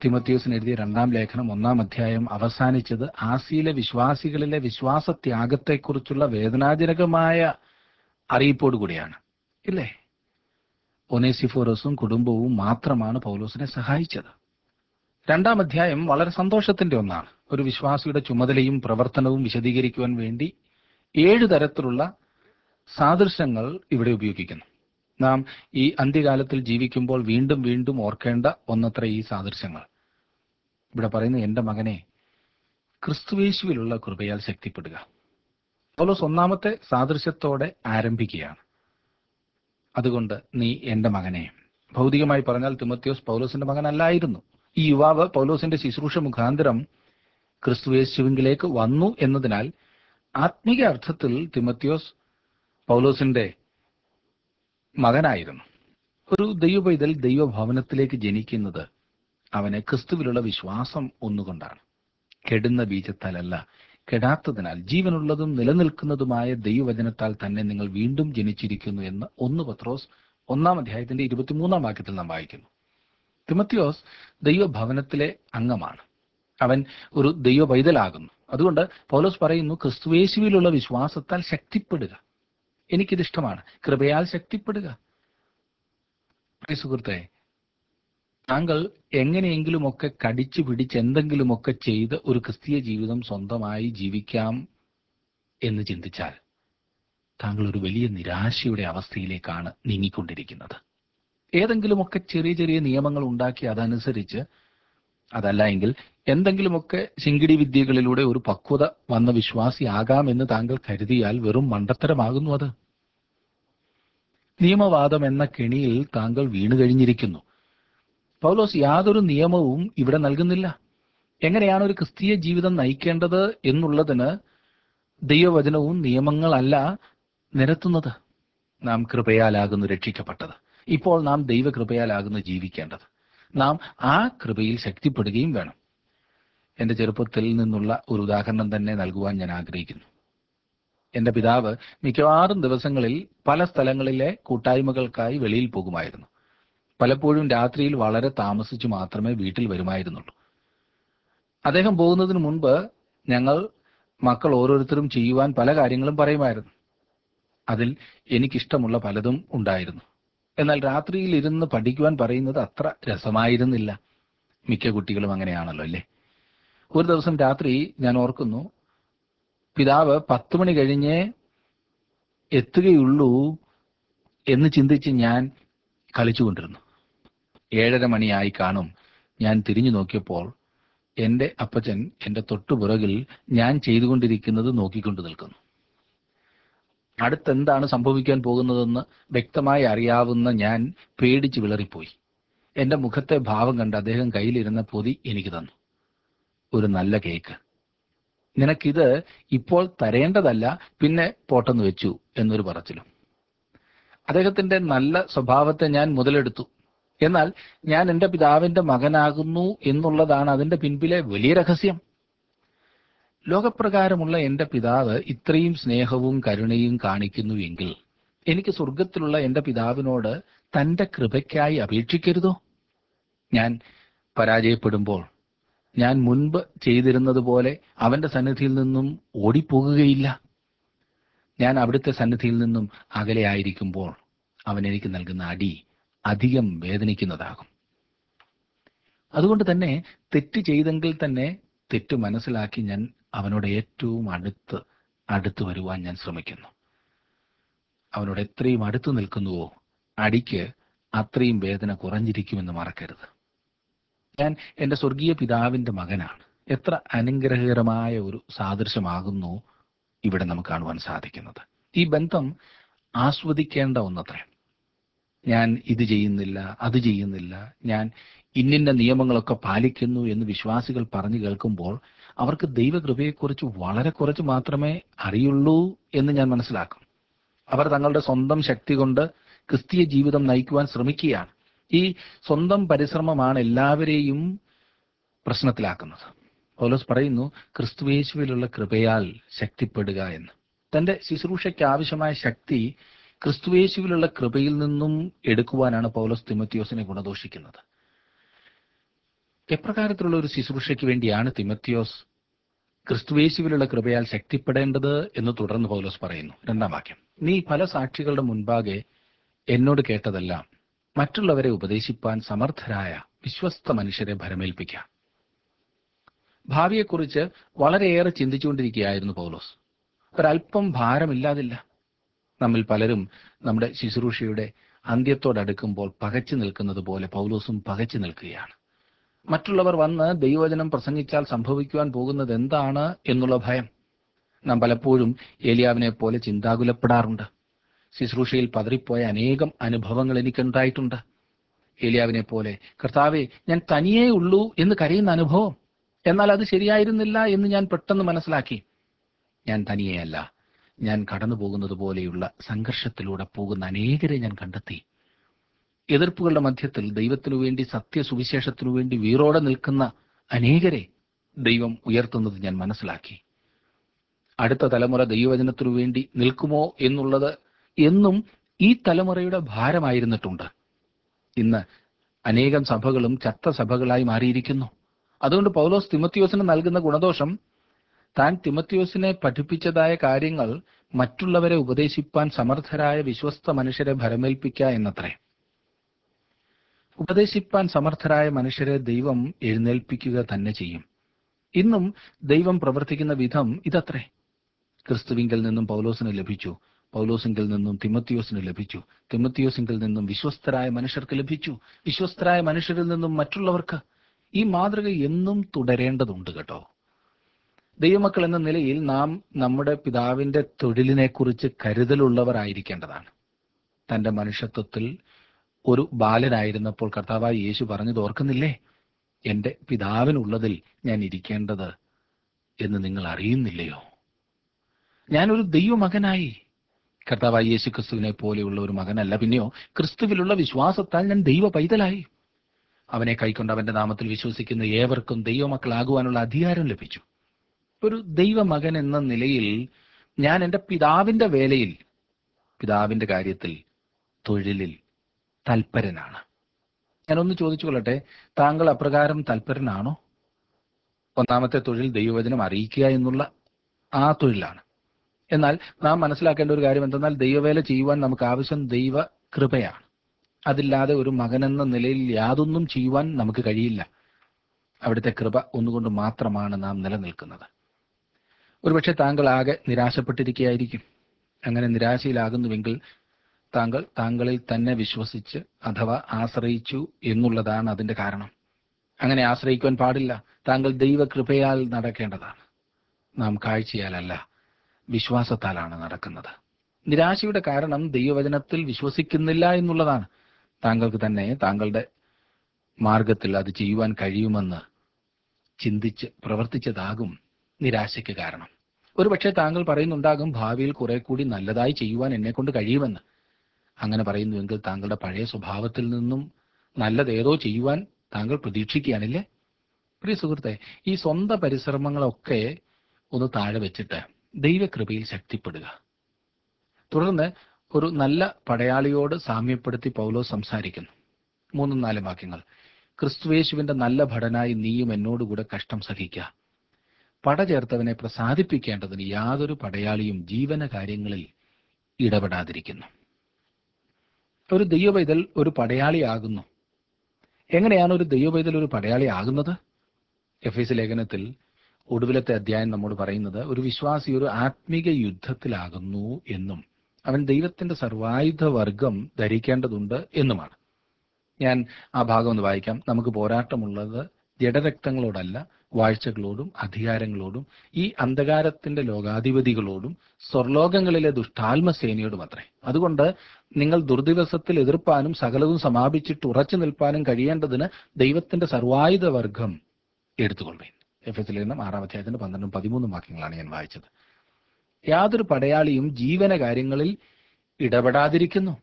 തിമത്യോസിന് എഴുതിയ രണ്ടാം ലേഖനം ഒന്നാം അധ്യായം അവസാനിച്ചത് ആസിയിലെ വിശ്വാസികളിലെ വിശ്വാസത്യാഗത്തെക്കുറിച്ചുള്ള വേദനാജനകമായ അറിയിപ്പോട് കൂടിയാണ് ഇല്ലേ ഒനേസിഫോറസും കുടുംബവും മാത്രമാണ് പൗലോസിനെ സഹായിച്ചത് രണ്ടാം അധ്യായം വളരെ സന്തോഷത്തിന്റെ ഒന്നാണ് ഒരു വിശ്വാസിയുടെ ചുമതലയും പ്രവർത്തനവും വിശദീകരിക്കുവാൻ വേണ്ടി ഏഴ് തരത്തിലുള്ള സാദൃശ്യങ്ങൾ ഇവിടെ ഉപയോഗിക്കുന്നു നാം ഈ അന്ത്യകാലത്തിൽ ജീവിക്കുമ്പോൾ വീണ്ടും വീണ്ടും ഓർക്കേണ്ട ഒന്നത്ര ഈ സാദൃശ്യങ്ങൾ ഇവിടെ പറയുന്ന എന്റെ മകനെ ക്രിസ്തുവേശുവിലുള്ള കൃപയാൽ ശക്തിപ്പെടുക പൗലോസ് ഒന്നാമത്തെ സാദൃശ്യത്തോടെ ആരംഭിക്കുകയാണ് അതുകൊണ്ട് നീ എന്റെ മകനെ ഭൗതികമായി പറഞ്ഞാൽ തിമത്യോസ് പൗലോസിന്റെ മകനല്ലായിരുന്നു ഈ യുവാവ് പൗലോസിന്റെ ശുശ്രൂഷ മുഖാന്തരം ക്രിസ്തുവേശുവിങ്കിലേക്ക് വന്നു എന്നതിനാൽ ആത്മീക അർത്ഥത്തിൽ തിമത്യോസ് പൗലോസിന്റെ മകനായിരുന്നു ഒരു ദൈവപൈതൽ ദൈവഭവനത്തിലേക്ക് ജനിക്കുന്നത് അവന് ക്രിസ്തുവിലുള്ള വിശ്വാസം ഒന്നുകൊണ്ടാണ് കെടുന്ന ബീജത്താലല്ല കെടാത്തതിനാൽ ജീവനുള്ളതും നിലനിൽക്കുന്നതുമായ ദൈവവചനത്താൽ തന്നെ നിങ്ങൾ വീണ്ടും ജനിച്ചിരിക്കുന്നു എന്ന് ഒന്ന് പത്രോസ് ഒന്നാം അധ്യായത്തിന്റെ ഇരുപത്തിമൂന്നാം വാക്യത്തിൽ നാം വായിക്കുന്നു തിമത്യോസ് ദൈവഭവനത്തിലെ അംഗമാണ് അവൻ ഒരു ദൈവ പൈതലാകുന്നു അതുകൊണ്ട് പൗലോസ് പറയുന്നു ക്രിസ്തുവേശുവിലുള്ള വിശ്വാസത്താൽ ശക്തിപ്പെടുക എനിക്കിത് ഇഷ്ടമാണ് കൃപയാൽ ശക്തിപ്പെടുക പ്രിയ സുഹൃത്തെ താങ്കൾ എങ്ങനെയെങ്കിലുമൊക്കെ കടിച്ചു പിടിച്ച് എന്തെങ്കിലുമൊക്കെ ചെയ്ത് ഒരു ക്രിസ്തീയ ജീവിതം സ്വന്തമായി ജീവിക്കാം എന്ന് ചിന്തിച്ചാൽ താങ്കൾ ഒരു വലിയ നിരാശയുടെ അവസ്ഥയിലേക്കാണ് നീങ്ങിക്കൊണ്ടിരിക്കുന്നത് ഏതെങ്കിലുമൊക്കെ ചെറിയ ചെറിയ നിയമങ്ങൾ ഉണ്ടാക്കി അതനുസരിച്ച് അതല്ല എങ്കിൽ എന്തെങ്കിലുമൊക്കെ ശിങ്കിടി വിദ്യകളിലൂടെ ഒരു പക്വത വന്ന വിശ്വാസിയാകാമെന്ന് താങ്കൾ കരുതിയാൽ വെറും മണ്ടത്തരമാകുന്നു അത് നിയമവാദം എന്ന കെണിയിൽ താങ്കൾ വീണു കഴിഞ്ഞിരിക്കുന്നു പൗലോസ് യാതൊരു നിയമവും ഇവിടെ നൽകുന്നില്ല എങ്ങനെയാണ് ഒരു ക്രിസ്തീയ ജീവിതം നയിക്കേണ്ടത് എന്നുള്ളതിന് ദൈവവചനവും നിയമങ്ങളല്ല നിരത്തുന്നത് നാം കൃപയാലാകുന്നു രക്ഷിക്കപ്പെട്ടത് ഇപ്പോൾ നാം ദൈവകൃപയാലാകുന്നു ജീവിക്കേണ്ടത് നാം ആ കൃപയിൽ ശക്തിപ്പെടുകയും വേണം എന്റെ ചെറുപ്പത്തിൽ നിന്നുള്ള ഒരു ഉദാഹരണം തന്നെ നൽകുവാൻ ഞാൻ ആഗ്രഹിക്കുന്നു എന്റെ പിതാവ് മിക്കവാറും ദിവസങ്ങളിൽ പല സ്ഥലങ്ങളിലെ കൂട്ടായ്മകൾക്കായി വെളിയിൽ പോകുമായിരുന്നു പലപ്പോഴും രാത്രിയിൽ വളരെ താമസിച്ചു മാത്രമേ വീട്ടിൽ വരുമായിരുന്നുള്ളൂ അദ്ദേഹം പോകുന്നതിന് മുൻപ് ഞങ്ങൾ മക്കൾ ഓരോരുത്തരും ചെയ്യുവാൻ പല കാര്യങ്ങളും പറയുമായിരുന്നു അതിൽ എനിക്കിഷ്ടമുള്ള പലതും ഉണ്ടായിരുന്നു എന്നാൽ രാത്രിയിൽ ഇരുന്ന് പഠിക്കുവാൻ പറയുന്നത് അത്ര രസമായിരുന്നില്ല മിക്ക കുട്ടികളും അങ്ങനെയാണല്ലോ അല്ലേ ഒരു ദിവസം രാത്രി ഞാൻ ഓർക്കുന്നു പിതാവ് പത്ത് മണി കഴിഞ്ഞേ എത്തുകയുള്ളൂ എന്ന് ചിന്തിച്ച് ഞാൻ കളിച്ചുകൊണ്ടിരുന്നു ഏഴര മണിയായി കാണും ഞാൻ തിരിഞ്ഞു നോക്കിയപ്പോൾ എന്റെ അപ്പച്ചൻ എന്റെ തൊട്ടുപുറകിൽ ഞാൻ ചെയ്തുകൊണ്ടിരിക്കുന്നത് നോക്കിക്കൊണ്ട് നിൽക്കുന്നു അടുത്തെന്താണ് സംഭവിക്കാൻ പോകുന്നതെന്ന് വ്യക്തമായി അറിയാവുന്ന ഞാൻ പേടിച്ച് വിളറിപ്പോയി എന്റെ മുഖത്തെ ഭാവം കണ്ട് അദ്ദേഹം കയ്യിലിരുന്ന പൊതി എനിക്ക് തന്നു ഒരു നല്ല കേക്ക് നിനക്കിത് ഇപ്പോൾ തരേണ്ടതല്ല പിന്നെ പോട്ടെന്ന് വെച്ചു എന്നൊരു പറച്ചിലും അദ്ദേഹത്തിന്റെ നല്ല സ്വഭാവത്തെ ഞാൻ മുതലെടുത്തു എന്നാൽ ഞാൻ എന്റെ പിതാവിന്റെ മകനാകുന്നു എന്നുള്ളതാണ് അതിന്റെ പിൻപിലെ വലിയ രഹസ്യം ലോകപ്രകാരമുള്ള എന്റെ പിതാവ് ഇത്രയും സ്നേഹവും കരുണയും കാണിക്കുന്നു എങ്കിൽ എനിക്ക് സ്വർഗത്തിലുള്ള എന്റെ പിതാവിനോട് തന്റെ കൃപയ്ക്കായി അപേക്ഷിക്കരുതോ ഞാൻ പരാജയപ്പെടുമ്പോൾ ഞാൻ മുൻപ് ചെയ്തിരുന്നത് പോലെ അവന്റെ സന്നിധിയിൽ നിന്നും ഓടിപ്പോകുകയില്ല ഞാൻ അവിടുത്തെ സന്നിധിയിൽ നിന്നും അകലെയായിരിക്കുമ്പോൾ അവൻ എനിക്ക് നൽകുന്ന അടി അധികം വേദനിക്കുന്നതാകും അതുകൊണ്ട് തന്നെ തെറ്റ് ചെയ്തെങ്കിൽ തന്നെ തെറ്റ് മനസ്സിലാക്കി ഞാൻ അവനോട് ഏറ്റവും അടുത്ത് അടുത്ത് വരുവാൻ ഞാൻ ശ്രമിക്കുന്നു അവനോട് എത്രയും അടുത്ത് നിൽക്കുന്നുവോ അടിക്ക് അത്രയും വേദന കുറഞ്ഞിരിക്കുമെന്ന് മറക്കരുത് ഞാൻ എൻ്റെ സ്വർഗീയ പിതാവിൻ്റെ മകനാണ് എത്ര അനുഗ്രഹകരമായ ഒരു സാദൃശ്യമാകുന്നു ഇവിടെ നമുക്ക് കാണുവാൻ സാധിക്കുന്നത് ഈ ബന്ധം ആസ്വദിക്കേണ്ട ഒന്നത്രേ ഞാൻ ഇത് ചെയ്യുന്നില്ല അത് ചെയ്യുന്നില്ല ഞാൻ ഇന്നിന്ന നിയമങ്ങളൊക്കെ പാലിക്കുന്നു എന്ന് വിശ്വാസികൾ പറഞ്ഞു കേൾക്കുമ്പോൾ അവർക്ക് ദൈവകൃപയെക്കുറിച്ച് വളരെ കുറച്ച് മാത്രമേ അറിയുള്ളൂ എന്ന് ഞാൻ മനസ്സിലാക്കും അവർ തങ്ങളുടെ സ്വന്തം ശക്തി കൊണ്ട് ക്രിസ്തീയ ജീവിതം നയിക്കുവാൻ ശ്രമിക്കുകയാണ് ഈ സ്വന്തം പരിശ്രമമാണ് എല്ലാവരെയും പ്രശ്നത്തിലാക്കുന്നത് പൗലോസ് പറയുന്നു ക്രിസ്തുവേശുവിലുള്ള കൃപയാൽ ശക്തിപ്പെടുക എന്ന് തന്റെ ശുശ്രൂഷയ്ക്ക് ആവശ്യമായ ശക്തി ക്രിസ്തുവേശുവിലുള്ള കൃപയിൽ നിന്നും എടുക്കുവാനാണ് പൗലോസ് തിമത്തിയോസിനെ ഗുണദോഷിക്കുന്നത് എപ്രകാരത്തിലുള്ള ഒരു ശുശ്രൂഷയ്ക്ക് വേണ്ടിയാണ് തിമത്തിയോസ് ക്രിസ്തുവേശുവിലുള്ള കൃപയാൽ ശക്തിപ്പെടേണ്ടത് എന്ന് തുടർന്ന് പൗലോസ് പറയുന്നു രണ്ടാം വാക്യം നീ പല സാക്ഷികളുടെ മുൻപാകെ എന്നോട് കേട്ടതെല്ലാം മറ്റുള്ളവരെ ഉപദേശിപ്പാൻ സമർത്ഥരായ വിശ്വസ്ത മനുഷ്യരെ ഭരമേൽപ്പിക്കാം ഭാവിയെക്കുറിച്ച് വളരെയേറെ ചിന്തിച്ചുകൊണ്ടിരിക്കുകയായിരുന്നു പൗലോസ് ഒരല്പം ഭാരമില്ലാതില്ല നമ്മിൽ പലരും നമ്മുടെ ശുശ്രൂഷയുടെ അന്ത്യത്തോടടുക്കുമ്പോൾ പകച്ചു നിൽക്കുന്നത് പോലെ പൗലോസും പകച്ചു നിൽക്കുകയാണ് മറ്റുള്ളവർ വന്ന് ദൈവവചനം പ്രസംഗിച്ചാൽ സംഭവിക്കുവാൻ പോകുന്നത് എന്താണ് എന്നുള്ള ഭയം നാം പലപ്പോഴും ഏലിയാവിനെ പോലെ ചിന്താകുലപ്പെടാറുണ്ട് ശുശ്രൂഷയിൽ പതറിപ്പോയ അനേകം അനുഭവങ്ങൾ എനിക്കുണ്ടായിട്ടുണ്ട് ഏലിയാവിനെ പോലെ കർത്താവെ ഞാൻ തനിയേ ഉള്ളൂ എന്ന് കരയുന്ന അനുഭവം എന്നാൽ അത് ശരിയായിരുന്നില്ല എന്ന് ഞാൻ പെട്ടെന്ന് മനസ്സിലാക്കി ഞാൻ തനിയെയല്ല ഞാൻ കടന്നു പോകുന്നത് പോലെയുള്ള സംഘർഷത്തിലൂടെ പോകുന്ന അനേകരെ ഞാൻ കണ്ടെത്തി എതിർപ്പുകളുടെ മധ്യത്തിൽ ദൈവത്തിനു വേണ്ടി സത്യസുവിശേഷത്തിനു വേണ്ടി വീറോടെ നിൽക്കുന്ന അനേകരെ ദൈവം ഉയർത്തുന്നത് ഞാൻ മനസ്സിലാക്കി അടുത്ത തലമുറ ദൈവവചനത്തിനു വേണ്ടി നിൽക്കുമോ എന്നുള്ളത് എന്നും ഈ തലമുറയുടെ ഭാരമായിരുന്നിട്ടുണ്ട് ഇന്ന് അനേകം സഭകളും ചത്ത സഭകളായി മാറിയിരിക്കുന്നു അതുകൊണ്ട് പൗലോസ് തിമത്തിയോസിന് നൽകുന്ന ഗുണദോഷം താൻ തിമത്തിയോസിനെ പഠിപ്പിച്ചതായ കാര്യങ്ങൾ മറ്റുള്ളവരെ ഉപദേശിപ്പാൻ സമർത്ഥരായ വിശ്വസ്ത മനുഷ്യരെ ഭരമേൽപ്പിക്കുക എന്നത്രേ ഉപദേശിപ്പാൻ സമർത്ഥരായ മനുഷ്യരെ ദൈവം എഴുന്നേൽപ്പിക്കുക തന്നെ ചെയ്യും ഇന്നും ദൈവം പ്രവർത്തിക്കുന്ന വിധം ഇതത്രേ ക്രിസ്തുവിങ്കിൽ നിന്നും പൗലോസിന് ലഭിച്ചു പൗലോസിങ്കിൽ നിന്നും തിമത്തിയോസിന് ലഭിച്ചു തിമത്തിയോസിങ്കിൽ നിന്നും വിശ്വസ്തരായ മനുഷ്യർക്ക് ലഭിച്ചു വിശ്വസ്തരായ മനുഷ്യരിൽ നിന്നും മറ്റുള്ളവർക്ക് ഈ മാതൃക എന്നും തുടരേണ്ടതുണ്ട് കേട്ടോ ദൈവമക്കൾ എന്ന നിലയിൽ നാം നമ്മുടെ പിതാവിന്റെ തൊഴിലിനെ കുറിച്ച് കരുതലുള്ളവരായിരിക്കേണ്ടതാണ് തന്റെ മനുഷ്യത്വത്തിൽ ഒരു ബാലനായിരുന്നപ്പോൾ കർത്താവായി യേശു പറഞ്ഞത് ഓർക്കുന്നില്ലേ എന്റെ പിതാവിനുള്ളതിൽ ഞാൻ ഇരിക്കേണ്ടത് എന്ന് നിങ്ങൾ അറിയുന്നില്ലയോ ഞാനൊരു ദൈവമകനായി കർത്താവായി യേശു ക്രിസ്തുവിനെ പോലെയുള്ള ഒരു മകനല്ല പിന്നെയോ ക്രിസ്തുവിലുള്ള വിശ്വാസത്താൽ ഞാൻ ദൈവ പൈതലായി അവനെ കൈക്കൊണ്ട് അവന്റെ നാമത്തിൽ വിശ്വസിക്കുന്ന ഏവർക്കും ദൈവമക്കളാകുവാനുള്ള അധികാരം ലഭിച്ചു ഒരു ദൈവമകൻ എന്ന നിലയിൽ ഞാൻ എൻ്റെ പിതാവിന്റെ വേലയിൽ പിതാവിന്റെ കാര്യത്തിൽ തൊഴിലിൽ തൽപരനാണ് ഞാനൊന്ന് ചോദിച്ചു കൊള്ളട്ടെ താങ്കൾ അപ്രകാരം തൽപരനാണോ ഒന്നാമത്തെ തൊഴിൽ ദൈവവചനം അറിയിക്കുക എന്നുള്ള ആ തൊഴിലാണ് എന്നാൽ നാം മനസ്സിലാക്കേണ്ട ഒരു കാര്യം എന്തെന്നാൽ ദൈവവേല ചെയ്യുവാൻ നമുക്ക് ആവശ്യം ദൈവ കൃപയാണ് അതില്ലാതെ ഒരു മകനെന്ന നിലയിൽ യാതൊന്നും ചെയ്യുവാൻ നമുക്ക് കഴിയില്ല അവിടുത്തെ കൃപ ഒന്നുകൊണ്ട് മാത്രമാണ് നാം നിലനിൽക്കുന്നത് ഒരുപക്ഷെ താങ്കൾ ആകെ നിരാശപ്പെട്ടിരിക്കുകയായിരിക്കും അങ്ങനെ നിരാശയിലാകുന്നുവെങ്കിൽ താങ്കൾ താങ്കളിൽ തന്നെ വിശ്വസിച്ച് അഥവാ ആശ്രയിച്ചു എന്നുള്ളതാണ് അതിന്റെ കാരണം അങ്ങനെ ആശ്രയിക്കുവാൻ പാടില്ല താങ്കൾ ദൈവകൃപയാൽ നടക്കേണ്ടതാണ് നാം കാഴ്ചയാലല്ല വിശ്വാസത്താലാണ് നടക്കുന്നത് നിരാശയുടെ കാരണം ദൈവവചനത്തിൽ വിശ്വസിക്കുന്നില്ല എന്നുള്ളതാണ് താങ്കൾക്ക് തന്നെ താങ്കളുടെ മാർഗത്തിൽ അത് ചെയ്യുവാൻ കഴിയുമെന്ന് ചിന്തിച്ച് പ്രവർത്തിച്ചതാകും നിരാശയ്ക്ക് കാരണം ഒരുപക്ഷെ താങ്കൾ പറയുന്നുണ്ടാകും ഭാവിയിൽ കുറെ കൂടി നല്ലതായി ചെയ്യുവാൻ എന്നെ കൊണ്ട് കഴിയുമെന്ന് അങ്ങനെ പറയുന്നുവെങ്കിൽ താങ്കളുടെ പഴയ സ്വഭാവത്തിൽ നിന്നും നല്ലതേതോ ചെയ്യുവാൻ താങ്കൾ പ്രതീക്ഷിക്കുകയാണില്ലേ പ്രിയ സുഹൃത്തെ ഈ സ്വന്തം പരിശ്രമങ്ങളൊക്കെ ഒന്ന് താഴെ വെച്ചിട്ട് ദൈവകൃപയിൽ ശക്തിപ്പെടുക തുടർന്ന് ഒരു നല്ല പടയാളിയോട് സാമ്യപ്പെടുത്തി പൗലോ സംസാരിക്കുന്നു മൂന്നും നാലും വാക്യങ്ങൾ ക്രിസ്തുവേശുവിന്റെ നല്ല ഭടനായി നീയും എന്നോടുകൂടെ കഷ്ടം സഹിക്കുക പട ചേർത്തവനെ പ്രസാദിപ്പിക്കേണ്ടതിന് യാതൊരു പടയാളിയും ജീവന കാര്യങ്ങളിൽ ഇടപെടാതിരിക്കുന്നു ഒരു ദൈവപൈതൽ ഒരു പടയാളിയാകുന്നു എങ്ങനെയാണ് ഒരു ദൈവപൈതൽ ഒരു പടയാളി ആകുന്നത് എഫ് എസ് ലേഖനത്തിൽ ഒടുവിലത്തെ അധ്യായം നമ്മോട് പറയുന്നത് ഒരു വിശ്വാസി ഒരു ആത്മീക യുദ്ധത്തിലാകുന്നു എന്നും അവൻ ദൈവത്തിന്റെ സർവായുധ വർഗം ധരിക്കേണ്ടതുണ്ട് എന്നുമാണ് ഞാൻ ആ ഭാഗം ഒന്ന് വായിക്കാം നമുക്ക് പോരാട്ടമുള്ളത് ജഡരക്തങ്ങളോടല്ല വാഴ്ചകളോടും അധികാരങ്ങളോടും ഈ അന്ധകാരത്തിന്റെ ലോകാധിപതികളോടും സ്വർലോകങ്ങളിലെ ദുഷ്ടാത്മസേനയോടും അത്രേ അതുകൊണ്ട് നിങ്ങൾ ദുർദിവസത്തിൽ എതിർപ്പാനും സകലവും സമാപിച്ചിട്ട് ഉറച്ചു നിൽപ്പാനും കഴിയേണ്ടതിന് ദൈവത്തിന്റെ സർവായുധ വർഗം എടുത്തുകൊള്ളുവേൻ എഫ് എസ് ലേഖനം ആറാം അധ്യായത്തിന്റെ പന്ത്രണ്ടും പതിമൂന്നും വാക്യങ്ങളാണ് ഞാൻ വായിച്ചത് യാതൊരു പടയാളിയും ജീവന കാര്യങ്ങളിൽ ഇടപെടാതിരിക്കുന്നു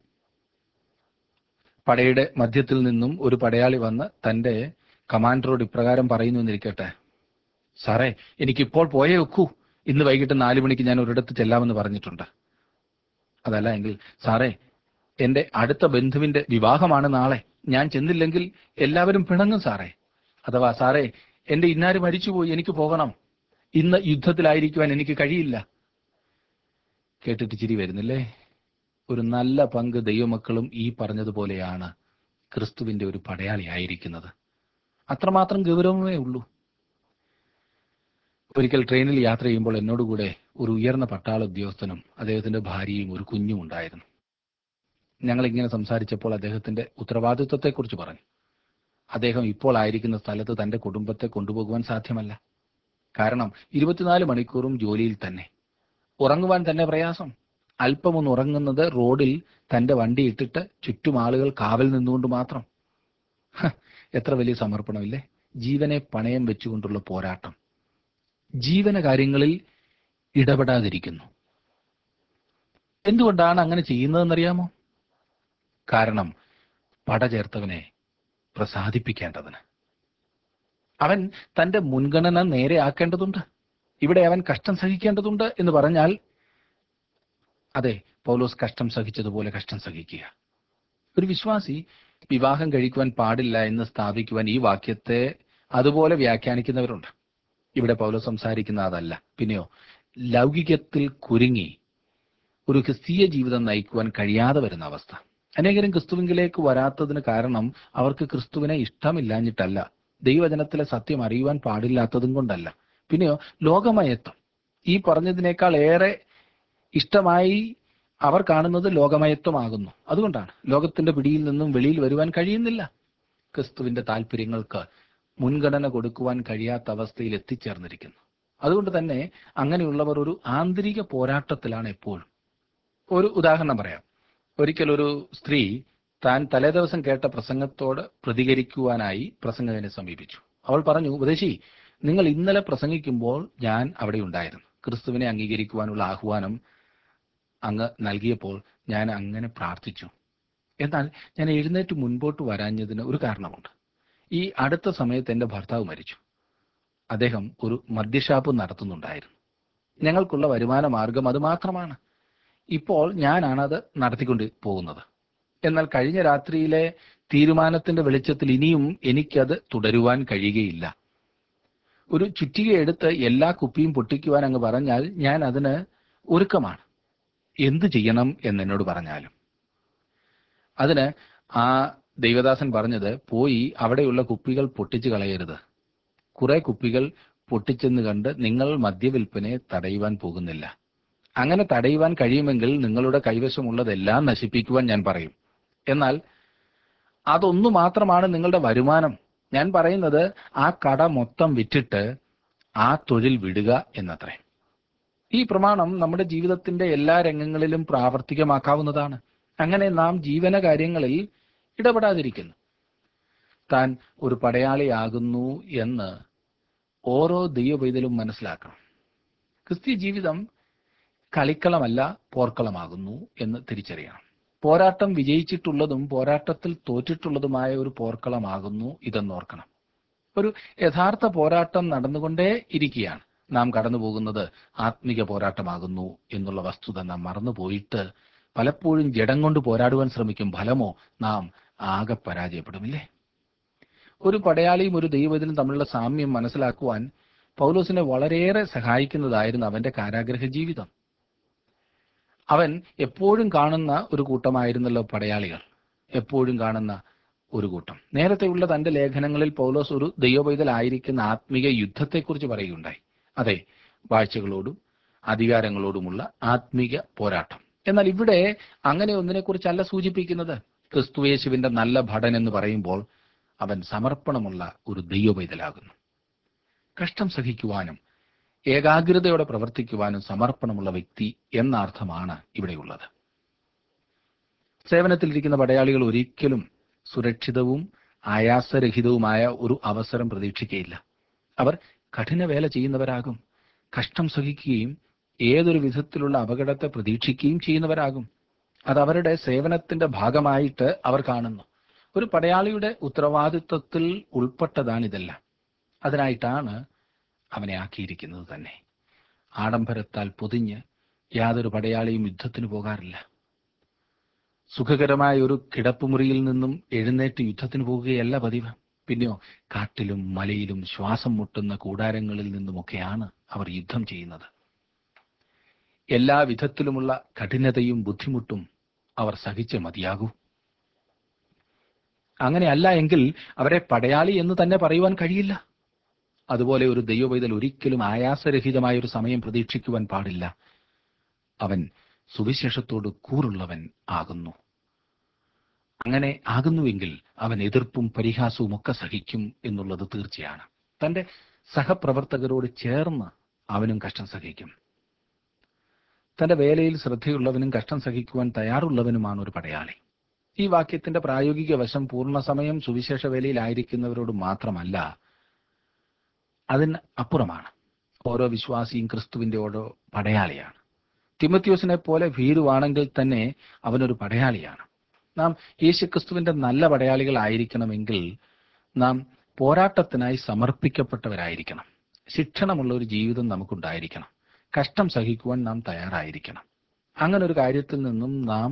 പടയുടെ മധ്യത്തിൽ നിന്നും ഒരു പടയാളി വന്ന് തന്റെ കമാൻഡറോട് ഇപ്രകാരം പറയുന്നു എന്നിരിക്കട്ടെ സാറേ എനിക്കിപ്പോൾ പോയേ വെക്കൂ ഇന്ന് വൈകിട്ട് നാലു മണിക്ക് ഞാൻ ഒരിടത്ത് ചെല്ലാമെന്ന് പറഞ്ഞിട്ടുണ്ട് അതല്ല എങ്കിൽ സാറേ എന്റെ അടുത്ത ബന്ധുവിന്റെ വിവാഹമാണ് നാളെ ഞാൻ ചെന്നില്ലെങ്കിൽ എല്ലാവരും പിണങ്ങും സാറേ അഥവാ സാറേ എന്റെ ഇന്നാര് മരിച്ചുപോയി എനിക്ക് പോകണം ഇന്ന് യുദ്ധത്തിലായിരിക്കുവാൻ എനിക്ക് കഴിയില്ല കേട്ടിട്ട് ചിരി വരുന്നില്ലേ ഒരു നല്ല പങ്ക് ദൈവമക്കളും ഈ പറഞ്ഞതുപോലെയാണ് ക്രിസ്തുവിന്റെ ഒരു പടയാളിയായിരിക്കുന്നത് അത്രമാത്രം ഗൗരവമേ ഉള്ളൂ ഒരിക്കൽ ട്രെയിനിൽ യാത്ര ചെയ്യുമ്പോൾ എന്നോടുകൂടെ ഒരു ഉയർന്ന പട്ടാള ഉദ്യോഗസ്ഥനും അദ്ദേഹത്തിന്റെ ഭാര്യയും ഒരു കുഞ്ഞും ഉണ്ടായിരുന്നു ഞങ്ങൾ ഇങ്ങനെ സംസാരിച്ചപ്പോൾ അദ്ദേഹത്തിന്റെ ഉത്തരവാദിത്വത്തെക്കുറിച്ച് പറഞ്ഞു അദ്ദേഹം ഇപ്പോൾ ആയിരിക്കുന്ന സ്ഥലത്ത് തന്റെ കുടുംബത്തെ കൊണ്ടുപോകുവാൻ സാധ്യമല്ല കാരണം ഇരുപത്തിനാല് മണിക്കൂറും ജോലിയിൽ തന്നെ ഉറങ്ങുവാൻ തന്നെ പ്രയാസം അല്പമൊന്ന് ഉറങ്ങുന്നത് റോഡിൽ തന്റെ വണ്ടി ഇട്ടിട്ട് ചുറ്റും ആളുകൾ കാവൽ നിന്നുകൊണ്ട് മാത്രം ഹ, എത്ര വലിയ സമർപ്പണമില്ലേ ജീവനെ പണയം വെച്ചുകൊണ്ടുള്ള പോരാട്ടം ജീവന കാര്യങ്ങളിൽ ഇടപെടാതിരിക്കുന്നു എന്തുകൊണ്ടാണ് അങ്ങനെ ചെയ്യുന്നതെന്നറിയാമോ കാരണം പട ചേർത്തവനെ പ്രസാദിപ്പിക്കേണ്ടതിന് അവൻ തന്റെ മുൻഗണന നേരെ ആക്കേണ്ടതുണ്ട് ഇവിടെ അവൻ കഷ്ടം സഹിക്കേണ്ടതുണ്ട് എന്ന് പറഞ്ഞാൽ അതെ പൗലോസ് കഷ്ടം സഹിച്ചതുപോലെ കഷ്ടം സഹിക്കുക ഒരു വിശ്വാസി വിവാഹം കഴിക്കുവാൻ പാടില്ല എന്ന് സ്ഥാപിക്കുവാൻ ഈ വാക്യത്തെ അതുപോലെ വ്യാഖ്യാനിക്കുന്നവരുണ്ട് ഇവിടെ പൗലോസ് സംസാരിക്കുന്ന അതല്ല പിന്നെയോ ലൗകികത്തിൽ കുരുങ്ങി ഒരു ക്രിസ്തീയ ജീവിതം നയിക്കുവാൻ കഴിയാതെ വരുന്ന അവസ്ഥ അനേകരും ക്രിസ്തുവിങ്കിലേക്ക് വരാത്തതിന് കാരണം അവർക്ക് ക്രിസ്തുവിനെ ഇഷ്ടമില്ലാഞ്ഞിട്ടല്ല ദൈവജനത്തിലെ സത്യം അറിയുവാൻ പാടില്ലാത്തതും കൊണ്ടല്ല പിന്നെയോ ലോകമയത്വം ഈ പറഞ്ഞതിനേക്കാൾ ഏറെ ഇഷ്ടമായി അവർ കാണുന്നത് ലോകമയത്വമാകുന്നു അതുകൊണ്ടാണ് ലോകത്തിന്റെ പിടിയിൽ നിന്നും വെളിയിൽ വരുവാൻ കഴിയുന്നില്ല ക്രിസ്തുവിന്റെ താല്പര്യങ്ങൾക്ക് മുൻഗണന കൊടുക്കുവാൻ കഴിയാത്ത അവസ്ഥയിൽ എത്തിച്ചേർന്നിരിക്കുന്നു അതുകൊണ്ട് തന്നെ അങ്ങനെയുള്ളവർ ഒരു ആന്തരിക പോരാട്ടത്തിലാണ് എപ്പോഴും ഒരു ഉദാഹരണം പറയാം ഒരിക്കൽ ഒരു സ്ത്രീ താൻ തലേദിവസം കേട്ട പ്രസംഗത്തോട് പ്രതികരിക്കുവാനായി പ്രസംഗകനെ സമീപിച്ചു അവൾ പറഞ്ഞു ഉപദേശി നിങ്ങൾ ഇന്നലെ പ്രസംഗിക്കുമ്പോൾ ഞാൻ അവിടെ ഉണ്ടായിരുന്നു ക്രിസ്തുവിനെ അംഗീകരിക്കുവാനുള്ള ആഹ്വാനം അങ്ങ് നൽകിയപ്പോൾ ഞാൻ അങ്ങനെ പ്രാർത്ഥിച്ചു എന്നാൽ ഞാൻ എഴുന്നേറ്റ് മുൻപോട്ട് വരാഞ്ഞതിന് ഒരു കാരണമുണ്ട് ഈ അടുത്ത സമയത്ത് എൻ്റെ ഭർത്താവ് മരിച്ചു അദ്ദേഹം ഒരു മദ്യഷാപ്പ് നടത്തുന്നുണ്ടായിരുന്നു ഞങ്ങൾക്കുള്ള വരുമാന മാർഗം അത് മാത്രമാണ് ഇപ്പോൾ ഞാനാണ് അത് നടത്തിക്കൊണ്ട് പോകുന്നത് എന്നാൽ കഴിഞ്ഞ രാത്രിയിലെ തീരുമാനത്തിന്റെ വെളിച്ചത്തിൽ ഇനിയും എനിക്കത് തുടരുവാൻ കഴിയുകയില്ല ഒരു ചുറ്റിക എടുത്ത് എല്ലാ കുപ്പിയും പൊട്ടിക്കുവാൻ അങ്ങ് പറഞ്ഞാൽ ഞാൻ അതിന് ഒരുക്കമാണ് എന്തു ചെയ്യണം എന്നെന്നോട് പറഞ്ഞാലും അതിന് ആ ദൈവദാസൻ പറഞ്ഞത് പോയി അവിടെയുള്ള കുപ്പികൾ പൊട്ടിച്ചു കളയരുത് കുറെ കുപ്പികൾ പൊട്ടിച്ചെന്ന് കണ്ട് നിങ്ങൾ മദ്യവിൽപ്പനയെ തടയുവാൻ പോകുന്നില്ല അങ്ങനെ തടയുവാൻ കഴിയുമെങ്കിൽ നിങ്ങളുടെ കൈവശമുള്ളതെല്ലാം നശിപ്പിക്കുവാൻ ഞാൻ പറയും എന്നാൽ അതൊന്നു മാത്രമാണ് നിങ്ങളുടെ വരുമാനം ഞാൻ പറയുന്നത് ആ കട മൊത്തം വിറ്റിട്ട് ആ തൊഴിൽ വിടുക എന്നത്രേ ഈ പ്രമാണം നമ്മുടെ ജീവിതത്തിന്റെ എല്ലാ രംഗങ്ങളിലും പ്രാവർത്തികമാക്കാവുന്നതാണ് അങ്ങനെ നാം ജീവന കാര്യങ്ങളിൽ ഇടപെടാതിരിക്കുന്നു താൻ ഒരു പടയാളിയാകുന്നു എന്ന് ഓരോ ദൈവപൈതലും മനസ്സിലാക്കണം ക്രിസ്ത്യ ജീവിതം കളിക്കളമല്ല പോർക്കളമാകുന്നു എന്ന് തിരിച്ചറിയണം പോരാട്ടം വിജയിച്ചിട്ടുള്ളതും പോരാട്ടത്തിൽ തോറ്റിട്ടുള്ളതുമായ ഒരു പോർക്കളമാകുന്നു ഇതെന്നോർക്കണം ഒരു യഥാർത്ഥ പോരാട്ടം നടന്നുകൊണ്ടേ ഇരിക്കുകയാണ് നാം കടന്നു പോകുന്നത് ആത്മിക പോരാട്ടമാകുന്നു എന്നുള്ള വസ്തുത നാം മറന്നുപോയിട്ട് പലപ്പോഴും ജഡം കൊണ്ട് പോരാടുവാൻ ശ്രമിക്കും ഫലമോ നാം ആകെ പരാജയപ്പെടുമില്ലേ ഒരു പടയാളിയും ഒരു ദൈവത്തിനും തമ്മിലുള്ള സാമ്യം മനസ്സിലാക്കുവാൻ പൗലോസിനെ വളരെയേറെ സഹായിക്കുന്നതായിരുന്നു അവന്റെ കാരാഗ്രഹ ജീവിതം അവൻ എപ്പോഴും കാണുന്ന ഒരു കൂട്ടമായിരുന്നല്ലോ പടയാളികൾ എപ്പോഴും കാണുന്ന ഒരു കൂട്ടം നേരത്തെയുള്ള തന്റെ ലേഖനങ്ങളിൽ പൗലോസ് ഒരു ദൈവപൈതലായിരിക്കുന്ന ആത്മീക യുദ്ധത്തെക്കുറിച്ച് പറയുകയുണ്ടായി അതെ വാഴ്ചകളോടും അധികാരങ്ങളോടുമുള്ള ആത്മീക പോരാട്ടം എന്നാൽ ഇവിടെ അങ്ങനെ ഒന്നിനെക്കുറിച്ചല്ല സൂചിപ്പിക്കുന്നത് ക്രിസ്തുയേശുവിന്റെ നല്ല ഭടൻ എന്ന് പറയുമ്പോൾ അവൻ സമർപ്പണമുള്ള ഒരു ദൈവപൈതലാകുന്നു കഷ്ടം സഹിക്കുവാനും ഏകാഗ്രതയോടെ പ്രവർത്തിക്കുവാനും സമർപ്പണമുള്ള വ്യക്തി എന്ന അർത്ഥമാണ് ഇവിടെയുള്ളത് സേവനത്തിലിരിക്കുന്ന പടയാളികൾ ഒരിക്കലും സുരക്ഷിതവും ആയാസരഹിതവുമായ ഒരു അവസരം പ്രതീക്ഷിക്കുകയില്ല അവർ കഠിന വേല ചെയ്യുന്നവരാകും കഷ്ടം സഹിക്കുകയും ഏതൊരു വിധത്തിലുള്ള അപകടത്തെ പ്രതീക്ഷിക്കുകയും ചെയ്യുന്നവരാകും അത് അവരുടെ സേവനത്തിന്റെ ഭാഗമായിട്ട് അവർ കാണുന്നു ഒരു പടയാളിയുടെ ഉത്തരവാദിത്വത്തിൽ ഉൾപ്പെട്ടതാണിതെല്ലാം അതിനായിട്ടാണ് അവനെ ആക്കിയിരിക്കുന്നത് തന്നെ ആഡംബരത്താൽ പൊതിഞ്ഞ് യാതൊരു പടയാളിയും യുദ്ധത്തിന് പോകാറില്ല സുഖകരമായ ഒരു കിടപ്പുമുറിയിൽ നിന്നും എഴുന്നേറ്റ് യുദ്ധത്തിന് പോകുകയല്ല പതിവ് പിന്നെയോ കാട്ടിലും മലയിലും ശ്വാസം മുട്ടുന്ന കൂടാരങ്ങളിൽ നിന്നുമൊക്കെയാണ് അവർ യുദ്ധം ചെയ്യുന്നത് എല്ലാ വിധത്തിലുമുള്ള കഠിനതയും ബുദ്ധിമുട്ടും അവർ സഹിച്ച് മതിയാകൂ അങ്ങനെയല്ല എങ്കിൽ അവരെ പടയാളി എന്ന് തന്നെ പറയുവാൻ കഴിയില്ല അതുപോലെ ഒരു ദൈവവൈതൽ ഒരിക്കലും ആയാസരഹിതമായ ഒരു സമയം പ്രതീക്ഷിക്കുവാൻ പാടില്ല അവൻ സുവിശേഷത്തോട് കൂറുള്ളവൻ ആകുന്നു അങ്ങനെ ആകുന്നുവെങ്കിൽ അവൻ എതിർപ്പും പരിഹാസവും ഒക്കെ സഹിക്കും എന്നുള്ളത് തീർച്ചയാണ് തന്റെ സഹപ്രവർത്തകരോട് ചേർന്ന് അവനും കഷ്ടം സഹിക്കും തന്റെ വേലയിൽ ശ്രദ്ധയുള്ളവനും കഷ്ടം സഹിക്കുവാൻ തയ്യാറുള്ളവനുമാണ് ഒരു പടയാളി ഈ വാക്യത്തിന്റെ പ്രായോഗിക വശം പൂർണ്ണസമയം സുവിശേഷ വേലയിലായിരിക്കുന്നവരോട് മാത്രമല്ല അതിന് അപ്പുറമാണ് ഓരോ വിശ്വാസിയും ക്രിസ്തുവിന്റെ ഓരോ പടയാളിയാണ് തിമത്യോസിനെ പോലെ ഭീരുവാണെങ്കിൽ തന്നെ അവനൊരു പടയാളിയാണ് നാം യേശുക്രിസ്തുവിന്റെ നല്ല പടയാളികളായിരിക്കണമെങ്കിൽ നാം പോരാട്ടത്തിനായി സമർപ്പിക്കപ്പെട്ടവരായിരിക്കണം ശിക്ഷണമുള്ള ഒരു ജീവിതം നമുക്കുണ്ടായിരിക്കണം കഷ്ടം സഹിക്കുവാൻ നാം തയ്യാറായിരിക്കണം അങ്ങനെ ഒരു കാര്യത്തിൽ നിന്നും നാം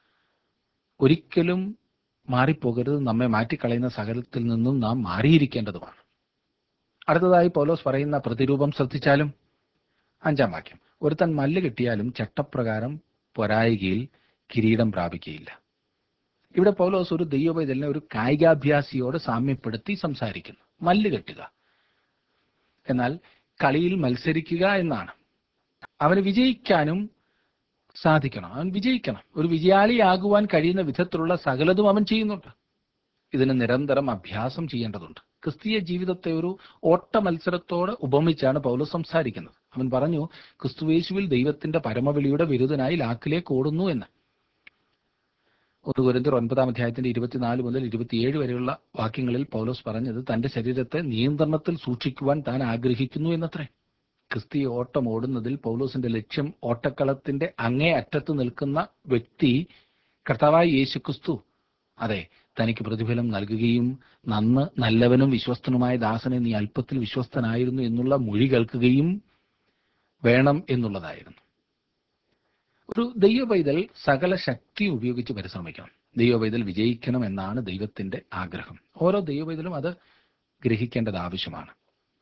ഒരിക്കലും മാറിപ്പോകരുത് നമ്മെ മാറ്റിക്കളയുന്ന സകലത്തിൽ നിന്നും നാം മാറിയിരിക്കേണ്ടതുമാണ് അടുത്തതായി പൗലോസ് പറയുന്ന പ്രതിരൂപം ശ്രദ്ധിച്ചാലും അഞ്ചാം വാക്യം ഒരുത്തൻ മല്ല് കിട്ടിയാലും ചട്ടപ്രകാരം പൊരായികയിൽ കിരീടം പ്രാപിക്കുകയില്ല ഇവിടെ പൗലോസ് ഒരു ദൈവവൈതലിനെ ഒരു കായികാഭ്യാസിയോട് സാമ്യപ്പെടുത്തി സംസാരിക്കുന്നു മല്ല് കെട്ടുക എന്നാൽ കളിയിൽ മത്സരിക്കുക എന്നാണ് അവന് വിജയിക്കാനും സാധിക്കണം അവൻ വിജയിക്കണം ഒരു വിജയാളിയാകുവാൻ കഴിയുന്ന വിധത്തിലുള്ള സകലതും അവൻ ചെയ്യുന്നുണ്ട് ഇതിന് നിരന്തരം അഭ്യാസം ചെയ്യേണ്ടതുണ്ട് ക്രിസ്തീയ ജീവിതത്തെ ഒരു ഓട്ട മത്സരത്തോട് ഉപമിച്ചാണ് പൗലോസ് സംസാരിക്കുന്നത് അവൻ പറഞ്ഞു ക്രിസ്തുവേശുവിൽ ദൈവത്തിന്റെ പരമവിളിയുടെ വിരുദ്ധനായി ലാക്കിലേക്ക് ഓടുന്നു എന്ന് ഒന്ന് കുരിന്തിർ ഒൻപതാം അധ്യായത്തിന്റെ ഇരുപത്തിനാല് മുതൽ ഇരുപത്തിയേഴ് വരെയുള്ള വാക്യങ്ങളിൽ പൗലോസ് പറഞ്ഞത് തന്റെ ശരീരത്തെ നിയന്ത്രണത്തിൽ സൂക്ഷിക്കുവാൻ താൻ ആഗ്രഹിക്കുന്നു എന്നത്രേ ക്രിസ്തീയ ഓട്ടം ഓടുന്നതിൽ പൗലോസിന്റെ ലക്ഷ്യം ഓട്ടക്കളത്തിന്റെ അങ്ങേ അറ്റത്ത് നിൽക്കുന്ന വ്യക്തി കർത്താവായ യേശു ക്രിസ്തു അതെ തനിക്ക് പ്രതിഫലം നൽകുകയും നന്ന് നല്ലവനും വിശ്വസ്തനുമായ ദാസനെ നീ അല്പത്തിൽ വിശ്വസ്തനായിരുന്നു എന്നുള്ള മൊഴി കേൾക്കുകയും വേണം എന്നുള്ളതായിരുന്നു ഒരു ദൈവപൈതൽ സകല ശക്തി ഉപയോഗിച്ച് പരിശ്രമിക്കണം ദൈവപൈതൽ വിജയിക്കണം എന്നാണ് ദൈവത്തിന്റെ ആഗ്രഹം ഓരോ ദൈവപൈതലും അത് ഗ്രഹിക്കേണ്ടത് ആവശ്യമാണ്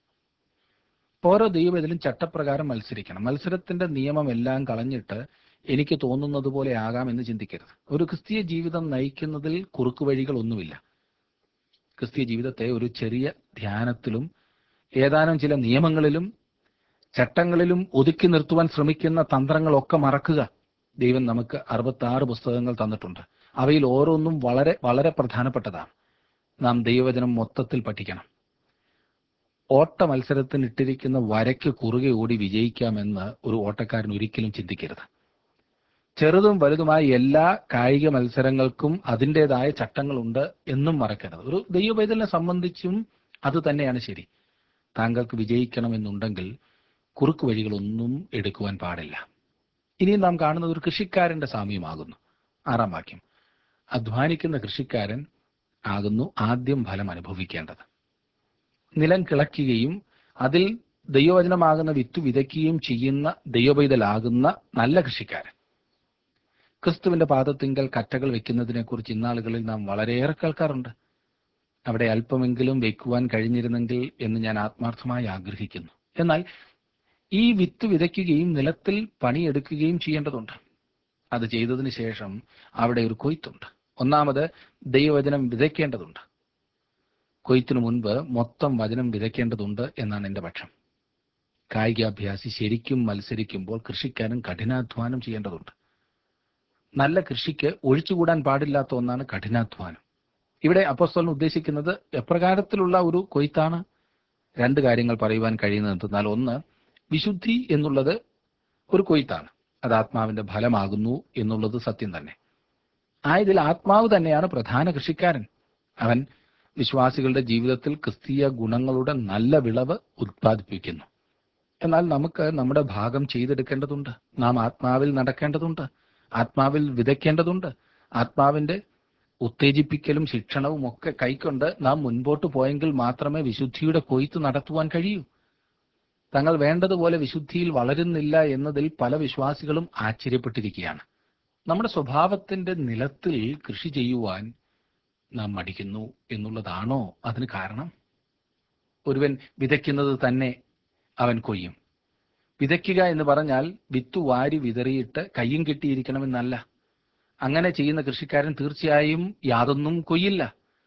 ഓരോ ദൈവപൈതലും ചട്ടപ്രകാരം മത്സരിക്കണം മത്സരത്തിന്റെ നിയമം എല്ലാം കളഞ്ഞിട്ട് എനിക്ക് തോന്നുന്നത് പോലെ ആകാം എന്ന് ചിന്തിക്കരുത് ഒരു ക്രിസ്തീയ ജീവിതം നയിക്കുന്നതിൽ കുറുക്കു വഴികൾ ഒന്നുമില്ല ക്രിസ്തീയ ജീവിതത്തെ ഒരു ചെറിയ ധ്യാനത്തിലും ഏതാനും ചില നിയമങ്ങളിലും ചട്ടങ്ങളിലും ഒതുക്കി നിർത്തുവാൻ ശ്രമിക്കുന്ന തന്ത്രങ്ങളൊക്കെ മറക്കുക ദൈവം നമുക്ക് അറുപത്തി ആറ് പുസ്തകങ്ങൾ തന്നിട്ടുണ്ട് അവയിൽ ഓരോന്നും വളരെ വളരെ പ്രധാനപ്പെട്ടതാണ് നാം ദൈവവചനം മൊത്തത്തിൽ പഠിക്കണം ഓട്ട മത്സരത്തിന് ഇട്ടിരിക്കുന്ന വരയ്ക്ക് കുറുകെ ഓടി വിജയിക്കാമെന്ന് ഒരു ഓട്ടക്കാരൻ ഒരിക്കലും ചിന്തിക്കരുത് ചെറുതും വലുതുമായ എല്ലാ കായിക മത്സരങ്ങൾക്കും അതിൻ്റെതായ ചട്ടങ്ങളുണ്ട് എന്നും മറക്കരുത് ഒരു ദൈവവൈതലിനെ സംബന്ധിച്ചും അത് തന്നെയാണ് ശരി താങ്കൾക്ക് വിജയിക്കണമെന്നുണ്ടെങ്കിൽ കുറുക്ക് വഴികളൊന്നും എടുക്കുവാൻ പാടില്ല ഇനിയും നാം കാണുന്നത് ഒരു കൃഷിക്കാരന്റെ സാമ്യമാകുന്നു ആറാം വാക്യം അധ്വാനിക്കുന്ന കൃഷിക്കാരൻ ആകുന്നു ആദ്യം ഫലം അനുഭവിക്കേണ്ടത് നിലം കിളയ്ക്കുകയും അതിൽ ദൈവവചനമാകുന്ന വിത്ത് വിതയ്ക്കുകയും ചെയ്യുന്ന ദൈവപൈതലാകുന്ന നല്ല കൃഷിക്കാരൻ ക്രിസ്തുവിന്റെ പാദത്തിങ്കൽ കറ്റകൾ വെക്കുന്നതിനെ കുറിച്ച് ഇന്നാളുകളിൽ നാം വളരെയേറെ കേൾക്കാറുണ്ട് അവിടെ അല്പമെങ്കിലും വെക്കുവാൻ കഴിഞ്ഞിരുന്നെങ്കിൽ എന്ന് ഞാൻ ആത്മാർത്ഥമായി ആഗ്രഹിക്കുന്നു എന്നാൽ ഈ വിത്ത് വിതയ്ക്കുകയും നിലത്തിൽ പണിയെടുക്കുകയും ചെയ്യേണ്ടതുണ്ട് അത് ചെയ്തതിന് ശേഷം അവിടെ ഒരു കൊയ്ത്തുണ്ട് ഒന്നാമത് ദൈവവചനം വിതയ്ക്കേണ്ടതുണ്ട് കൊയ്ത്തിനു മുൻപ് മൊത്തം വചനം വിതയ്ക്കേണ്ടതുണ്ട് എന്നാണ് എൻ്റെ പക്ഷം കായികാഭ്യാസി ശരിക്കും മത്സരിക്കുമ്പോൾ കൃഷിക്കാരൻ കഠിനാധ്വാനം ചെയ്യേണ്ടതുണ്ട് നല്ല കൃഷിക്ക് ഒഴിച്ചുകൂടാൻ പാടില്ലാത്ത ഒന്നാണ് കഠിനാധ്വാനം ഇവിടെ അപ്പോസ്തലൻ ഉദ്ദേശിക്കുന്നത് എപ്രകാരത്തിലുള്ള ഒരു കൊയ്ത്താണ് രണ്ട് കാര്യങ്ങൾ പറയുവാൻ കഴിയുന്നത് എന്തെന്നാൽ ഒന്ന് വിശുദ്ധി എന്നുള്ളത് ഒരു കൊയ്ത്താണ് അത് ആത്മാവിന്റെ ഫലമാകുന്നു എന്നുള്ളത് സത്യം തന്നെ ആയതിൽ ആത്മാവ് തന്നെയാണ് പ്രധാന കൃഷിക്കാരൻ അവൻ വിശ്വാസികളുടെ ജീവിതത്തിൽ ക്രിസ്തീയ ഗുണങ്ങളുടെ നല്ല വിളവ് ഉത്പാദിപ്പിക്കുന്നു എന്നാൽ നമുക്ക് നമ്മുടെ ഭാഗം ചെയ്തെടുക്കേണ്ടതുണ്ട് നാം ആത്മാവിൽ നടക്കേണ്ടതുണ്ട് ആത്മാവിൽ വിതയ്ക്കേണ്ടതുണ്ട് ആത്മാവിന്റെ ഉത്തേജിപ്പിക്കലും ശിക്ഷണവും ഒക്കെ കൈക്കൊണ്ട് നാം മുൻപോട്ട് പോയെങ്കിൽ മാത്രമേ വിശുദ്ധിയുടെ കൊയ്ത്ത് നടത്തുവാൻ കഴിയൂ തങ്ങൾ വേണ്ടതുപോലെ വിശുദ്ധിയിൽ വളരുന്നില്ല എന്നതിൽ പല വിശ്വാസികളും ആശ്ചര്യപ്പെട്ടിരിക്കുകയാണ് നമ്മുടെ സ്വഭാവത്തിന്റെ നിലത്തിൽ കൃഷി ചെയ്യുവാൻ നാം മടിക്കുന്നു എന്നുള്ളതാണോ അതിന് കാരണം ഒരുവൻ വിതയ്ക്കുന്നത് തന്നെ അവൻ കൊയ്യും വിതയ്ക്കുക എന്ന് പറഞ്ഞാൽ വിത്തു വാരി വിതറിയിട്ട് കയ്യും കെട്ടിയിരിക്കണമെന്നല്ല അങ്ങനെ ചെയ്യുന്ന കൃഷിക്കാരൻ തീർച്ചയായും യാതൊന്നും കൊയ്യില്ല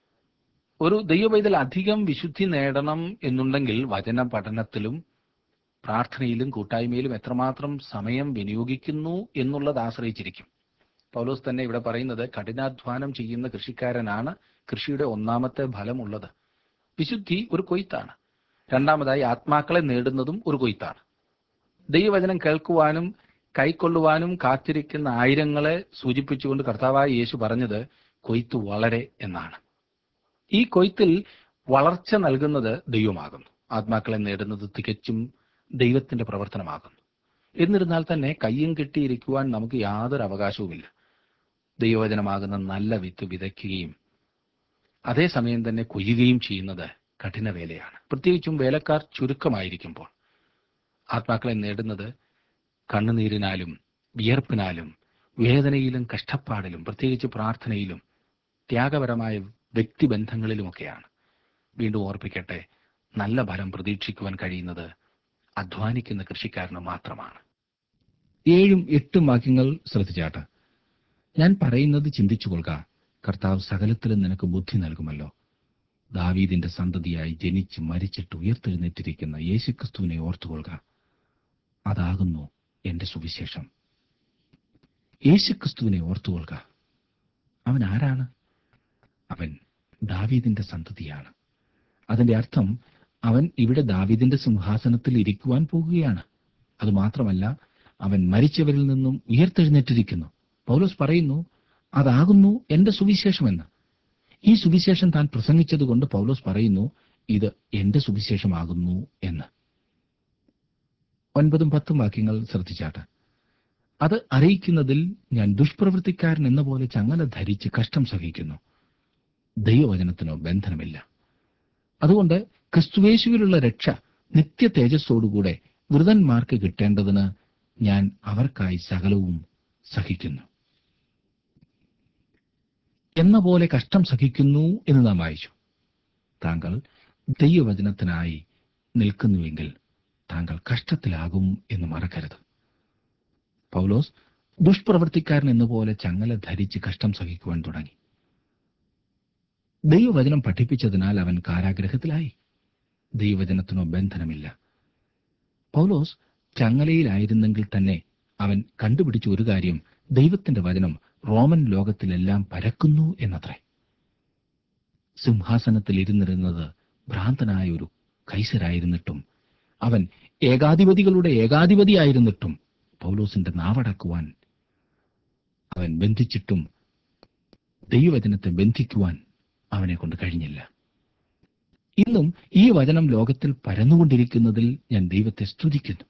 ഒരു ദൈവവൈതൽ അധികം വിശുദ്ധി നേടണം എന്നുണ്ടെങ്കിൽ വചന പഠനത്തിലും പ്രാർത്ഥനയിലും കൂട്ടായ്മയിലും എത്രമാത്രം സമയം വിനിയോഗിക്കുന്നു എന്നുള്ളത് ആശ്രയിച്ചിരിക്കും പൗലോസ് തന്നെ ഇവിടെ പറയുന്നത് കഠിനാധ്വാനം ചെയ്യുന്ന കൃഷിക്കാരനാണ് കൃഷിയുടെ ഒന്നാമത്തെ ഫലമുള്ളത് വിശുദ്ധി ഒരു കൊയ്ത്താണ് രണ്ടാമതായി ആത്മാക്കളെ നേടുന്നതും ഒരു കൊയ്ത്താണ് ദൈവവചനം കേൾക്കുവാനും കൈക്കൊള്ളുവാനും കാത്തിരിക്കുന്ന ആയിരങ്ങളെ സൂചിപ്പിച്ചുകൊണ്ട് കർത്താവായ യേശു പറഞ്ഞത് കൊയ്ത്ത് വളരെ എന്നാണ് ഈ കൊയ്ത്തിൽ വളർച്ച നൽകുന്നത് ദൈവമാകുന്നു ആത്മാക്കളെ നേടുന്നത് തികച്ചും ദൈവത്തിന്റെ പ്രവർത്തനമാകുന്നു എന്നിരുന്നാൽ തന്നെ കയ്യും കെട്ടിയിരിക്കുവാൻ നമുക്ക് യാതൊരു അവകാശവുമില്ല ദൈവവചനമാകുന്ന നല്ല വിത്ത് വിതയ്ക്കുകയും അതേസമയം തന്നെ കൊയ്യുകയും ചെയ്യുന്നത് കഠിന വേലയാണ് പ്രത്യേകിച്ചും വേലക്കാർ ചുരുക്കമായിരിക്കുമ്പോൾ ആത്മാക്കളെ നേടുന്നത് കണ്ണുനീരിനാലും വിയർപ്പിനാലും വേദനയിലും കഷ്ടപ്പാടിലും പ്രത്യേകിച്ച് പ്രാർത്ഥനയിലും ത്യാഗപരമായ വ്യക്തിബന്ധങ്ങളിലുമൊക്കെയാണ് വീണ്ടും ഓർപ്പിക്കട്ടെ നല്ല ഫലം പ്രതീക്ഷിക്കുവാൻ കഴിയുന്നത് അധ്വാനിക്കുന്ന കൃഷിക്കാരന് മാത്രമാണ് ഏഴും എട്ടും വാക്യങ്ങൾ ശ്രദ്ധിച്ചാട്ട് ഞാൻ പറയുന്നത് ചിന്തിച്ചു കൊള്ളുക കർത്താവ് സകലത്തിലും നിനക്ക് ബുദ്ധി നൽകുമല്ലോ ദാവീദിന്റെ സന്തതിയായി ജനിച്ച് മരിച്ചിട്ട് ഉയർത്തെഴുന്നേറ്റിരിക്കുന്ന യേശുക്രിസ്തുവിനെ ഓർത്തുകൊള്ളുക അതാകുന്നു എന്റെ സുവിശേഷം യേശുക്രിസ്തുവിനെ ഓർത്തുകൊള്ളുക അവൻ ആരാണ് അവൻ ദാവീദിന്റെ സന്തതിയാണ് അതിന്റെ അർത്ഥം അവൻ ഇവിടെ ദാവീദിന്റെ സിംഹാസനത്തിൽ ഇരിക്കുവാൻ പോകുകയാണ് അതുമാത്രമല്ല അവൻ മരിച്ചവരിൽ നിന്നും ഉയർത്തെഴുന്നേറ്റിരിക്കുന്നു പൗലോസ് പറയുന്നു അതാകുന്നു എന്റെ സുവിശേഷമെന്ന് ഈ സുവിശേഷം താൻ പ്രസംഗിച്ചതുകൊണ്ട് പൗലോസ് പറയുന്നു ഇത് എന്റെ സുവിശേഷമാകുന്നു എന്ന് ഒൻപതും പത്തും വാക്യങ്ങൾ ശ്രദ്ധിച്ചാട്ട് അത് അറിയിക്കുന്നതിൽ ഞാൻ ദുഷ്പ്രവൃത്തിക്കാരൻ എന്ന പോലെ ചങ്ങല ധരിച്ച് കഷ്ടം സഹിക്കുന്നു ദൈവവചനത്തിനോ ബന്ധനമില്ല അതുകൊണ്ട് ക്രിസ്തുവേശുവിലുള്ള രക്ഷ നിത്യ തേജസ്സോടുകൂടെ വൃതന്മാർക്ക് കിട്ടേണ്ടതിന് ഞാൻ അവർക്കായി സകലവും സഹിക്കുന്നു എന്ന പോലെ കഷ്ടം സഹിക്കുന്നു എന്ന് നാം വായിച്ചു താങ്കൾ ദൈവവചനത്തിനായി നിൽക്കുന്നുവെങ്കിൽ താങ്കൾ കഷ്ടത്തിലാകും എന്ന് മറക്കരുത് പൗലോസ് ദുഷ്പ്രവർത്തിക്കാരൻ എന്ന പോലെ ചങ്ങല ധരിച്ച് കഷ്ടം സഹിക്കുവാൻ തുടങ്ങി ദൈവവചനം പഠിപ്പിച്ചതിനാൽ അവൻ കാരാഗ്രഹത്തിലായി ദൈവവചനത്തിനോ ബന്ധനമില്ല പൗലോസ് ചങ്ങലയിലായിരുന്നെങ്കിൽ തന്നെ അവൻ കണ്ടുപിടിച്ച ഒരു കാര്യം ദൈവത്തിന്റെ വചനം റോമൻ ലോകത്തിലെല്ലാം പരക്കുന്നു എന്നത്രേ സിംഹാസനത്തിൽ ഇരുന്നിരുന്നത് ഭ്രാന്തനായ ഒരു കൈസരായിരുന്നിട്ടും അവൻ ഏകാധിപതികളുടെ ഏകാധിപതിയായിരുന്നിട്ടും പൗലോസിന്റെ നാവടക്കുവാൻ അവൻ ബന്ധിച്ചിട്ടും ദൈവവചനത്തെ ബന്ധിക്കുവാൻ അവനെ കൊണ്ട് കഴിഞ്ഞില്ല ഇന്നും ഈ വചനം ലോകത്തിൽ പരന്നുകൊണ്ടിരിക്കുന്നതിൽ ഞാൻ ദൈവത്തെ സ്തുതിക്കുന്നു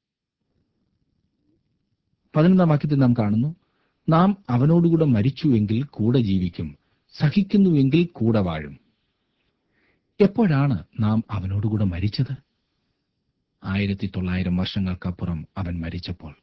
പതിനൊന്നാം വാക്യത്തിൽ നാം കാണുന്നു നാം അവനോടുകൂടെ മരിച്ചുവെങ്കിൽ കൂടെ ജീവിക്കും സഹിക്കുന്നുവെങ്കിൽ കൂടെ വാഴും എപ്പോഴാണ് നാം അവനോടുകൂടെ മരിച്ചത് ആയിരത്തി തൊള്ളായിരം വർഷങ്ങൾക്കപ്പുറം അവൻ മരിച്ചപ്പോൾ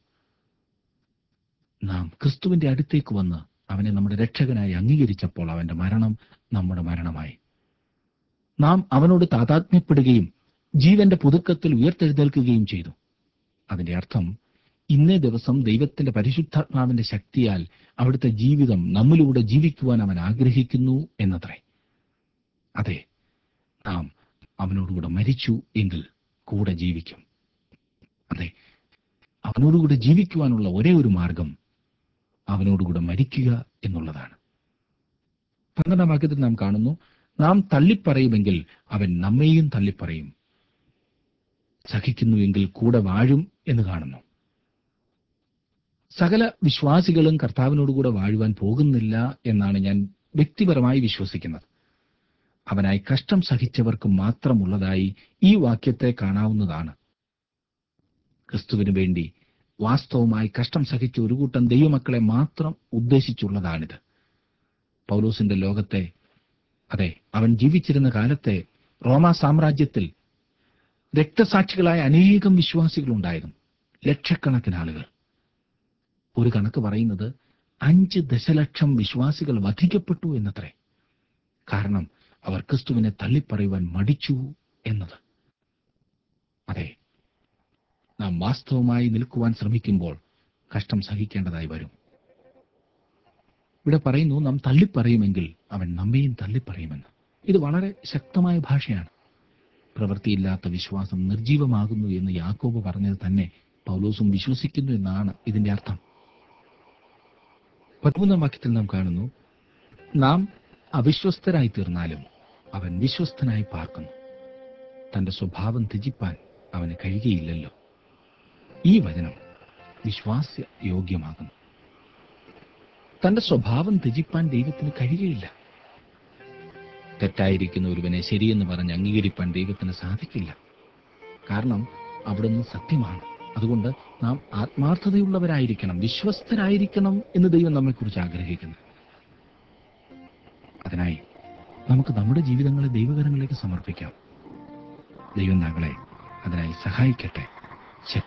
നാം ക്രിസ്തുവിന്റെ അടുത്തേക്ക് വന്ന് അവനെ നമ്മുടെ രക്ഷകനായി അംഗീകരിച്ചപ്പോൾ അവന്റെ മരണം നമ്മുടെ മരണമായി നാം അവനോട് താതാത്മ്യപ്പെടുകയും ജീവന്റെ പുതുക്കത്തിൽ ഉയർത്തെഴുന്നേൽക്കുകയും ചെയ്തു അതിന്റെ അർത്ഥം ഇന്നേ ദിവസം ദൈവത്തിന്റെ പരിശുദ്ധാത്മാവിന്റെ ശക്തിയാൽ അവിടുത്തെ ജീവിതം നമ്മിലൂടെ ജീവിക്കുവാൻ അവൻ ആഗ്രഹിക്കുന്നു എന്നത്രേ അതെ നാം അവനോടുകൂടെ മരിച്ചു എങ്കിൽ കൂടെ ജീവിക്കും അതെ അവനോടുകൂടെ ജീവിക്കുവാനുള്ള ഒരേ ഒരു മാർഗം അവനോടുകൂടെ മരിക്കുക എന്നുള്ളതാണ് പന്ത്രണ്ടാം വാക്യത്തിൽ നാം കാണുന്നു നാം തള്ളിപ്പറയുമെങ്കിൽ അവൻ നമ്മെയും തള്ളിപ്പറയും സഹിക്കുന്നുവെങ്കിൽ കൂടെ വാഴും എന്ന് കാണുന്നു സകല വിശ്വാസികളും കർത്താവിനോടുകൂടെ വാഴുവാൻ പോകുന്നില്ല എന്നാണ് ഞാൻ വ്യക്തിപരമായി വിശ്വസിക്കുന്നത് അവനായി കഷ്ടം സഹിച്ചവർക്ക് മാത്രമുള്ളതായി ഈ വാക്യത്തെ കാണാവുന്നതാണ് ക്രിസ്തുവിന് വേണ്ടി വാസ്തവമായി കഷ്ടം സഹിച്ച ഒരു കൂട്ടം ദൈവമക്കളെ മാത്രം ഉദ്ദേശിച്ചുള്ളതാണിത് പൗലോസിന്റെ ലോകത്തെ അതെ അവൻ ജീവിച്ചിരുന്ന കാലത്തെ റോമാ സാമ്രാജ്യത്തിൽ രക്തസാക്ഷികളായ അനേകം വിശ്വാസികളുണ്ടായിരുന്നു ലക്ഷക്കണക്കിന് ആളുകൾ ഒരു കണക്ക് പറയുന്നത് അഞ്ച് ദശലക്ഷം വിശ്വാസികൾ വധിക്കപ്പെട്ടു എന്നത്രേ കാരണം അവർ ക്രിസ്തുവിനെ തള്ളിപ്പറയുവാൻ മടിച്ചു എന്നത് അതെ നാം വാസ്തവമായി നിൽക്കുവാൻ ശ്രമിക്കുമ്പോൾ കഷ്ടം സഹിക്കേണ്ടതായി വരും ഇവിടെ പറയുന്നു നാം തള്ളിപ്പറയുമെങ്കിൽ അവൻ നമ്മയും തള്ളിപ്പറയുമെന്ന് ഇത് വളരെ ശക്തമായ ഭാഷയാണ് പ്രവൃത്തിയില്ലാത്ത വിശ്വാസം നിർജീവമാകുന്നു എന്ന് യാക്കോബ് പറഞ്ഞത് തന്നെ പൗലോസും വിശ്വസിക്കുന്നു എന്നാണ് ഇതിന്റെ അർത്ഥം പതിമൂന്നാം വാക്യത്തിൽ നാം കാണുന്നു നാം അവിശ്വസ്തരായി തീർന്നാലും അവൻ വിശ്വസ്തനായി പാർക്കുന്നു തന്റെ സ്വഭാവം ത്യജിപ്പാൻ അവന് കഴിയുകയില്ലല്ലോ ഈ വചനം വിശ്വാസ്യ യോഗ്യമാകുന്നു തന്റെ സ്വഭാവം ത്യജിപ്പാൻ ദൈവത്തിന് കഴിയുകയില്ല തെറ്റായിരിക്കുന്ന ഒരുവനെ ശരിയെന്ന് പറഞ്ഞ് അംഗീകരിപ്പാൻ ദൈവത്തിന് സാധിക്കില്ല കാരണം അവിടുന്ന് സത്യമാണ് അതുകൊണ്ട് നാം ആത്മാർത്ഥതയുള്ളവരായിരിക്കണം വിശ്വസ്തരായിരിക്കണം എന്ന് ദൈവം നമ്മെക്കുറിച്ച് ആഗ്രഹിക്കുന്നു അതിനായി നമുക്ക് നമ്മുടെ ജീവിതങ്ങളെ ദൈവകരങ്ങളിലേക്ക് സമർപ്പിക്കാം ദൈവം ഞങ്ങളെ അതിനായി സഹായിക്കട്ടെ